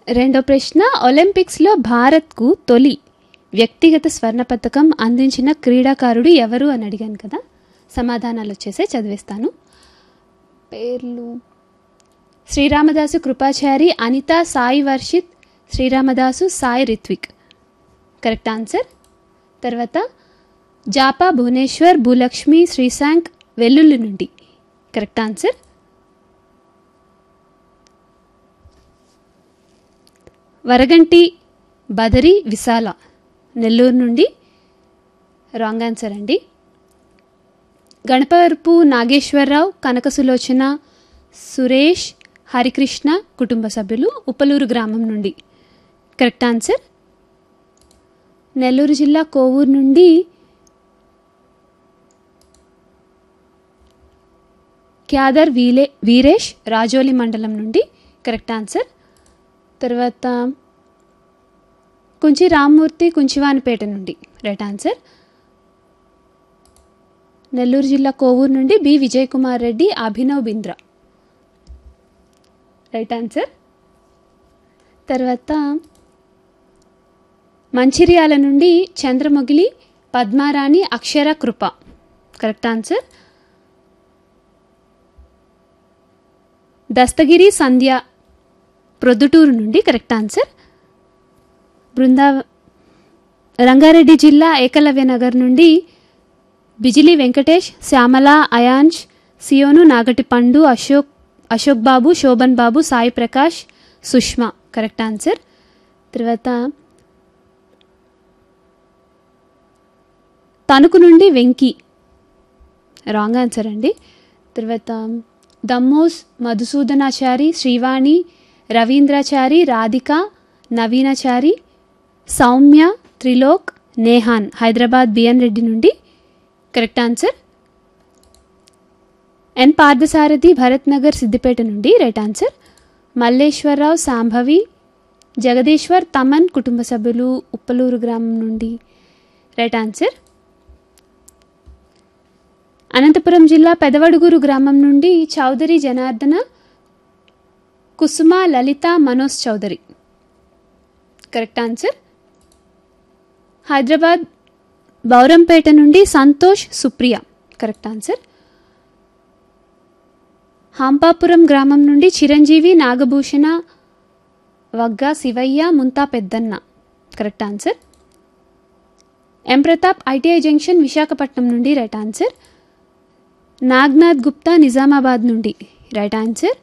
రెండో ప్రశ్న ఒలింపిక్స్లో భారత్కు తొలి వ్యక్తిగత స్వర్ణ పథకం అందించిన క్రీడాకారుడు ఎవరు అని అడిగాను కదా సమాధానాలు వచ్చేసే చదివిస్తాను పేర్లు శ్రీరామదాసు కృపాచారి అనిత సాయి వర్షిత్ శ్రీరామదాసు సాయి రిత్విక్ కరెక్ట్ ఆన్సర్ తర్వాత జాపా భువనేశ్వర్ భూలక్ష్మి శ్రీశాంక్ వెల్లుల్లి నుండి కరెక్ట్ ఆన్సర్ వరగంటి బదరి విశాల నెల్లూరు నుండి రాంగ్ ఆన్సర్ అండి గణపవరపు నాగేశ్వరరావు కనక సులోచన సురేష్ హరికృష్ణ కుటుంబ సభ్యులు ఉపలూరు గ్రామం నుండి కరెక్ట్ ఆన్సర్ నెల్లూరు జిల్లా కోవూరు నుండి క్యాదర్ వీలే వీరేష్ రాజోలి మండలం నుండి కరెక్ట్ ఆన్సర్ తర్వాత కుంచి రామ్మూర్తి కుంచివానిపేట నుండి రైట్ ఆన్సర్ నెల్లూరు జిల్లా కోవూరు నుండి B Vijay Kumar Reddy Abhinav Bindra right answer తర్వాత మంచిర్యాల నుండి చంద్రమొగిలి పద్మారాణి అక్షర కృప కరెక్ట్ ఆన్సర్ దస్తగిరి సంధ్య ప్రొద్దుటూరు నుండి కరెక్ట్ ఆన్సర్ బృందా రంగారెడ్డి జిల్లా ఏకలవ్య నగర్ నుండి బిజిలి వెంకటేష్ శ్యామల అయాంష్ సియోను నాగటి పండు అశోక్ అశోక్ బాబు శోభన్ బాబు సాయి ప్రకాష్ సుష్మా కరెక్ట్ ఆన్సర్ తర్వాత తణుకు నుండి వెంకీ రాంగ్ ఆన్సర్ అండి తర్వాత దమ్మోస్ మధుసూదనాచారి శ్రీవాణి రవీంద్రాచారి రాధిక నవీనాచారి సౌమ్య త్రిలోక్ నేహాన్ హైదరాబాద్ బిఎన్ రెడ్డి నుండి correct answer N Parthasarathi Bharat Nagar Siddipet నుండి రైట్ ఆన్సర్ మల్లేశ్వరరావు సాంభవి జగదీశ్వర్ తమన్ కుటుంబ సభ్యులు ఉప్పలూరు గ్రామం నుండి రైట్ ఆన్సర్ అనంతపురం జిల్లా పెదవడుగురు గ్రామం నుండి చౌదరి జనార్దన కుసుమ లలిత మనోజ్ చౌదరి కరెక్ట్ ఆన్సర్ హైదరాబాద్ బౌరంపేట నుండి సంతోష్ సుప్రియ కరెక్ట్ ఆన్సర్ హంపాపురం గ్రామం నుండి Chiranjeevi Nagabhushana Vagga Sivaiah Munta Peddanna correct answer M Pratap ITI junction Visakhapatnam నుండి రైట్ ఆన్సర్ నాగ్నాథ్ గుప్తా నిజామాబాద్ నుండి రైట్ ఆన్సర్